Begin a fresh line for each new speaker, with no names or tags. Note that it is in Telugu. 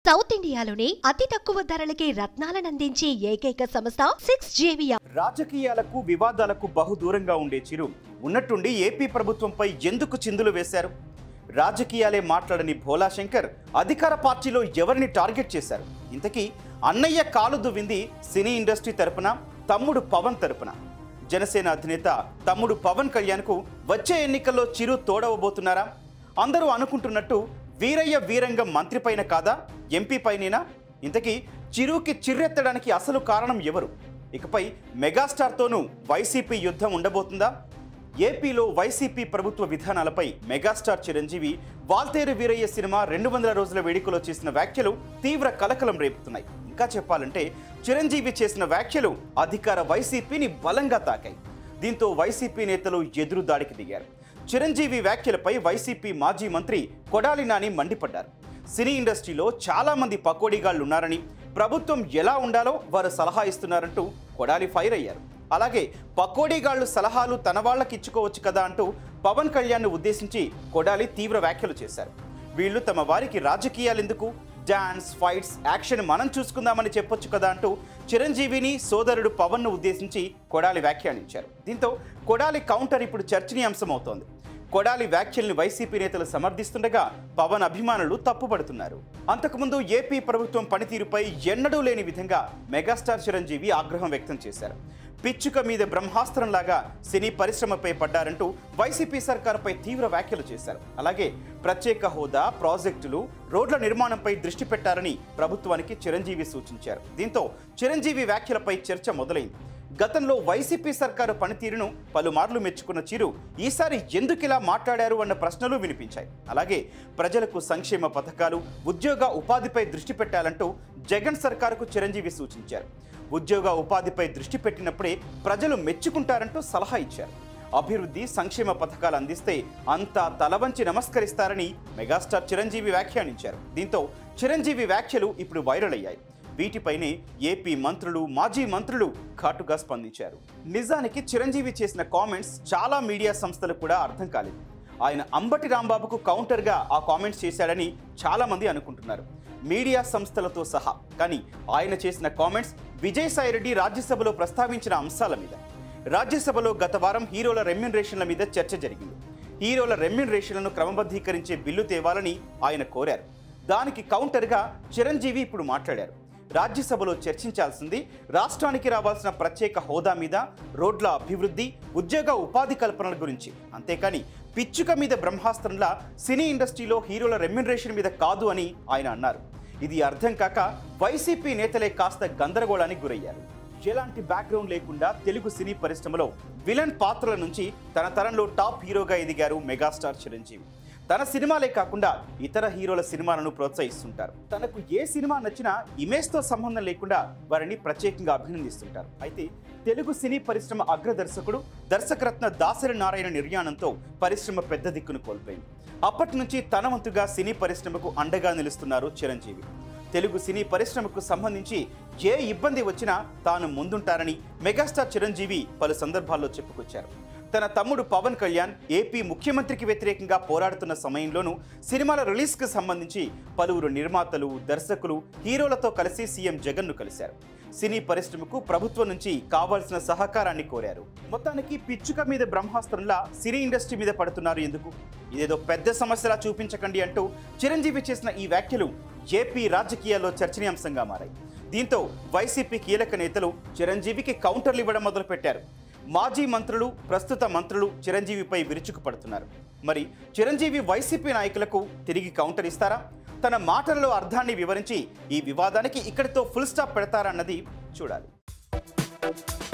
సౌత్ ఇండియాలోనే అతి తక్కువ ధరలకి రత్నాలనందించే ఏకైక సంస్థ సిక్స్ జేవియా
రాజకీయాలకు వివాదాలకు బహుదూరంగా ఉండే చిరు ఉన్నట్టుండి ఏపీ ప్రభుత్వంపై ఎందుకు చిందులు వేశారు రాజకీయాలే మాట్లాడని భోలా శంకర్ అధికార పార్టీలో ఎవరిని టార్గెట్ చేశారు ఇంతకీ అన్నయ్య కాలు దువ్వింది సినీ ఇండస్ట్రీ తరపున తమ్ముడు పవన్ తరపున జనసేన అధినేత తమ్ముడు పవన్ కళ్యాణ్కు వచ్చే ఎన్నికల్లో చిరు తోడవబోతున్నారా అందరూ అనుకుంటున్నట్టు వీరయ్య వీరంగం మంత్రి పైన కాదా ఎంపీ పైనేనా ఇంతకీ చిరుకి చిర్రెత్తడానికి అసలు కారణం ఎవరు ఇకపై మెగాస్టార్తోనూ వైసీపీ యుద్ధం ఉండబోతుందా ఏపీలో వైసీపీ ప్రభుత్వ విధానాలపై మెగాస్టార్ చిరంజీవి వాల్తేరు వీరయ్య సినిమా రెండు వందల రోజుల వేడుకలో చేసిన వ్యాఖ్యలు తీవ్ర కలకలం రేపుతున్నాయి ఇంకా చెప్పాలంటే చిరంజీవి చేసిన వ్యాఖ్యలు అధికార వైసీపీని బలంగా తాకాయి దీంతో వైసీపీ నేతలు ఎదురు దాడికి దిగారు చిరంజీవి వ్యాఖ్యలపై వైసీపీ మాజీ మంత్రి కొడాలి నాని మండిపడ్డారు సినీ ఇండస్ట్రీలో చాలా మంది పకోడీగాళ్లు ఉన్నారని ప్రభుత్వం ఎలా ఉండాలో వారు సలహా ఇస్తున్నారంటూ కొడాలి ఫైర్ అయ్యారు అలాగే పకోడీగాళ్లు సలహాలు తన వాళ్ళకి ఇచ్చుకోవచ్చు కదా అంటూ పవన్ కళ్యాణ్ను ఉద్దేశించి కొడాలి తీవ్ర వ్యాఖ్యలు చేశారు వీళ్ళు తమ వారికి రాజకీయాలెందుకు డాన్స్ ఫైట్స్ యాక్షన్ మనం చూసుకుందామని చెప్పొచ్చు కదా అంటూ చిరంజీవిని సోదరుడు పవన్ను ఉద్దేశించి కొడాలి వ్యాఖ్యానించారు దీంతో కొడాలి కౌంటర్ ఇప్పుడు చర్చనీయాంశం అవుతోంది కొడాలి వ్యాఖ్యల్ని వైసీపీ నేతలు సమర్థిస్తుండగా పవన్ అభిమానులు తప్పుపడుతున్నారు అంతకుముందు ఏపీ ప్రభుత్వం పనితీరుపై ఎన్నడూ లేని విధంగా మెగాస్టార్ చిరంజీవి ఆగ్రహం వ్యక్తం చేశారు పిచ్చుక మీద బ్రహ్మాస్త్రంలాగా సినీ పరిశ్రమపై పడ్డారంటూ వైసీపీ సర్కారుపై తీవ్ర వ్యాఖ్యలు చేశారు అలాగే ప్రత్యేక హోదా ప్రాజెక్టులు రోడ్ల నిర్మాణంపై దృష్టి పెట్టారని ప్రభుత్వానికి చిరంజీవి సూచించారు దీంతో చిరంజీవి వ్యాఖ్యలపై చర్చ మొదలైంది గతంలో వైసీపీ సర్కారు పనితీరును పలుమార్లు మెచ్చుకున్న చిరు ఈసారి ఎందుకిలా మాట్లాడారు అన్న ప్రశ్నలు వినిపించాయి అలాగే ప్రజలకు సంక్షేమ పథకాలు ఉద్యోగ ఉపాధిపై దృష్టి పెట్టాలంటూ జగన్ సర్కారుకు చిరంజీవి సూచించారు ఉద్యోగ ఉపాధిపై దృష్టి పెట్టినప్పుడే ప్రజలు మెచ్చుకుంటారంటూ సలహా ఇచ్చారు అభివృద్ధి సంక్షేమ పథకాలు అందిస్తే అంతా తలవంచి నమస్కరిస్తారని మెగాస్టార్ చిరంజీవి వ్యాఖ్యానించారు దీంతో చిరంజీవి వ్యాఖ్యలు ఇప్పుడు వైరల్ అయ్యాయి వీటిపైనే ఏపీ మంత్రులు మాజీ మంత్రులు ఘాటుగా స్పందించారు నిజానికి చిరంజీవి చేసిన కామెంట్స్ చాలా మీడియా సంస్థలకు కూడా అర్థం కాలేదు ఆయన అంబటి రాంబాబుకు కౌంటర్గా ఆ కామెంట్స్ చేశాడని చాలా మంది అనుకుంటున్నారు మీడియా సంస్థలతో సహా కానీ ఆయన చేసిన కామెంట్స్ విజయసాయిరెడ్డి రాజ్యసభలో ప్రస్తావించిన అంశాల మీద రాజ్యసభలో గత వారం హీరోల రెమ్యునరేషన్ల మీద చర్చ జరిగింది హీరోల రెమ్యునరేషన్లను క్రమబద్ధీకరించే బిల్లు తేవాలని ఆయన కోరారు దానికి కౌంటర్గా చిరంజీవి ఇప్పుడు మాట్లాడారు రాజ్యసభలో చర్చించాల్సింది రాష్ట్రానికి రావాల్సిన ప్రత్యేక హోదా మీద రోడ్ల అభివృద్ధి ఉద్యోగ ఉపాధి కల్పనల గురించి అంతేకాని పిచ్చుక మీద బ్రహ్మాస్త్రంలా సినీ ఇండస్ట్రీలో హీరోల రెమ్యునరేషన్ మీద కాదు అని ఆయన అన్నారు ఇది అర్థం కాక వైసీపీ నేతలే కాస్త గందరగోళానికి గురయ్యారు ఎలాంటి బ్యాక్గ్రౌండ్ లేకుండా తెలుగు సినీ పరిశ్రమలో విలన్ పాత్రల నుంచి తన తరంలో టాప్ హీరోగా ఎదిగారు మెగాస్టార్ చిరంజీవి తన సినిమాలే కాకుండా ఇతర హీరోల సినిమాలను ప్రోత్సహిస్తుంటారు తనకు ఏ సినిమా నచ్చినా ఇమేజ్తో సంబంధం లేకుండా వారిని ప్రత్యేకంగా అభినందిస్తుంటారు అయితే తెలుగు సినీ పరిశ్రమ అగ్రదర్శకుడు దర్శకరత్న దాసరి నారాయణ నిర్యాణంతో పరిశ్రమ పెద్ద దిక్కును కోల్పోయింది అప్పటి నుంచి తన వంతుగా సినీ పరిశ్రమకు అండగా నిలుస్తున్నారు చిరంజీవి తెలుగు సినీ పరిశ్రమకు సంబంధించి ఏ ఇబ్బంది వచ్చినా తాను ముందుంటారని మెగాస్టార్ చిరంజీవి పలు సందర్భాల్లో చెప్పుకొచ్చారు తన తమ్ముడు పవన్ కళ్యాణ్ ఏపీ ముఖ్యమంత్రికి వ్యతిరేకంగా పోరాడుతున్న సమయంలోనూ సినిమాల రిలీజ్కి సంబంధించి పలువురు నిర్మాతలు దర్శకులు హీరోలతో కలిసి సీఎం జగన్ను కలిశారు సినీ పరిశ్రమకు ప్రభుత్వం నుంచి కావాల్సిన సహకారాన్ని కోరారు మొత్తానికి పిచ్చుక మీద బ్రహ్మాస్త్రంలా సినీ ఇండస్ట్రీ మీద పడుతున్నారు ఎందుకు ఇదేదో పెద్ద సమస్యలా చూపించకండి అంటూ చిరంజీవి చేసిన ఈ వ్యాఖ్యలు ఏపీ రాజకీయాల్లో చర్చనీయాంశంగా మారాయి దీంతో వైసీపీ కీలక నేతలు చిరంజీవికి కౌంటర్లు ఇవ్వడం మొదలుపెట్టారు మాజీ మంత్రులు ప్రస్తుత మంత్రులు చిరంజీవిపై విరుచుకుపడుతున్నారు మరి చిరంజీవి వైసీపీ నాయకులకు తిరిగి కౌంటర్ ఇస్తారా తన మాటలలో అర్థాన్ని వివరించి ఈ వివాదానికి ఇక్కడితో ఫుల్ స్టాప్ పెడతారన్నది చూడాలి